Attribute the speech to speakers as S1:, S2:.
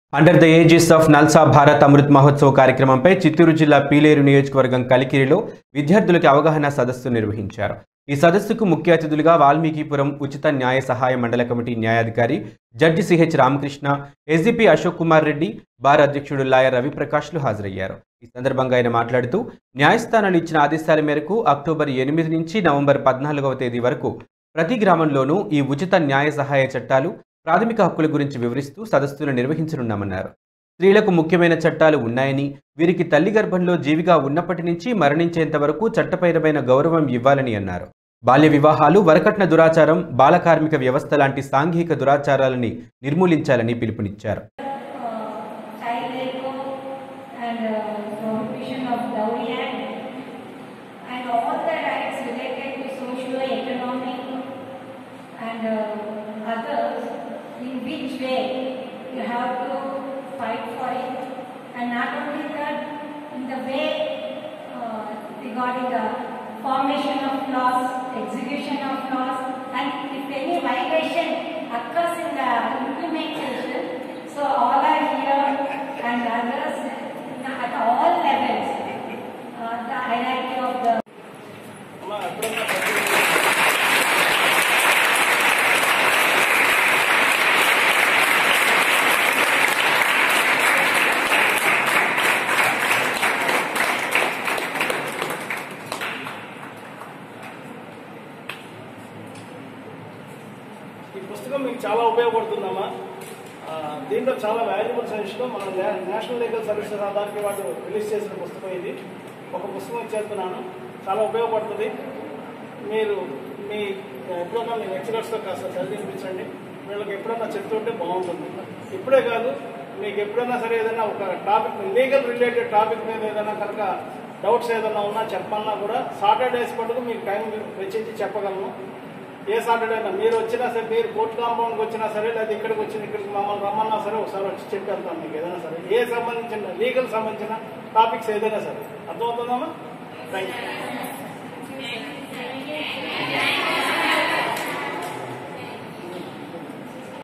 S1: under the aegis of NALSA Bharat Amrit Mahotsav కార్యక్రమంపై చిత్తూరు జిల్లా పీలేరు నియోజకవర్గం కలికిరిలో విద్యార్థులకు అవగాహన సదస్సు నిర్వహించారు ఈ సదస్సుకు ముఖ్య అతిథులుగా వాల్మీకిపురం ఉచిత న్యాయ సహాయ మండల కమిటీ న్యాయాధికారి judge CH Ramakrishna SGP Ashok Kumar Reddy bar అధ్యక్షుడు లాయర్ రవిప్రకాష్లు హాజరయ్యారు ఈ సందర్భంగా ఆయన మాట్లాడుతూ న్యాయస్థానాలు ఇచ్చిన ఆదేశాల మేరకు అక్టోబర్ ఎనిమిది నుంచి నవంబర్ పద్నాలుగవ తేదీ వరకు ప్రతి గ్రామంలోనూ ఈ ఉచిత న్యాయ సహాయ చట్టాలు ప్రాథమిక హక్కుల గురించి వివరిస్తూ సదస్సులు నిర్వహించనున్నామన్నారు స్త్రీలకు ముఖ్యమైన చట్టాలు ఉన్నాయని వీరికి తల్లి గర్భంలో జీవిగా ఉన్నప్పటి నుంచి మరణించేంత వరకు చట్టపరమైన గౌరవం ఇవ్వాలని అన్నారు బాల్య వివాహాలు వరకట్న దురాచారం బాల కార్మిక వ్యవస్థ లాంటి సాంఘిక దురాచారాలని నిర్మూలించాలని పిలుపునిచ్చారు
S2: child labor and uh, prohibition of dowry act and all the rights related to socio-economic and uh, others in which way you have to fight for it and not only that in the way uh, regarding the formation of laws, execution of laws and if any violation occurs in the implementation so all are here and others at all levels uh, the hierarchy of the
S3: ఈ పుస్తకం మీకు చాలా ఉపయోగపడుతుందమ్మా ఆ, దీంట్లో చాలా valuable suggestion మన నే- national legal services authority వాళ్ళు రిలీజ్ చేసిన పుస్తకం ఇది ఒక పుస్తకం ఇచ్చేస్తున్నాను చాలా ఉపయోగపడుతుంది మీరు మీ ఎప్పుడన్నా మీ లెక్చరర్స్తో కాస్త చదివించండి వీళ్ళకి ఎప్పుడన్నా చెప్తుంటే బాగుంటుంది ఇప్పుడే కాదు మీకు ఎప్పుడైనా సరే ఏదైనా ఒక టాపిక్ లీగల్ రిలేటెడ్ టాపిక్ మీద ఏదైనా కనుక డౌట్స్ ఏదైనా ఉన్నా చెప్పమన్నా కూడా సాటర్డేస్ పట్టుకు మీకు టైం వెచ్చించి చెప్పగలను ఏ సాటర్డే అయినా మీరు వచ్చినా సరే మీరు కోర్టు కాంపౌండ్కి వచ్చినా సరే లేదా ఇక్కడికి వచ్చిన ఇక్కడికి మమ్మల్ని రమ్మన్నా సరే ఒకసారి వచ్చి చెప్పి వెళ్తాను మీకు ఏదైనా సరే ఏ సంబంధించిన లీగల్ సంబంధించిన టాపిక్స్ ఏదైనా సరే అర్థమవుతుందమ్మా థ్యాంక్ యూ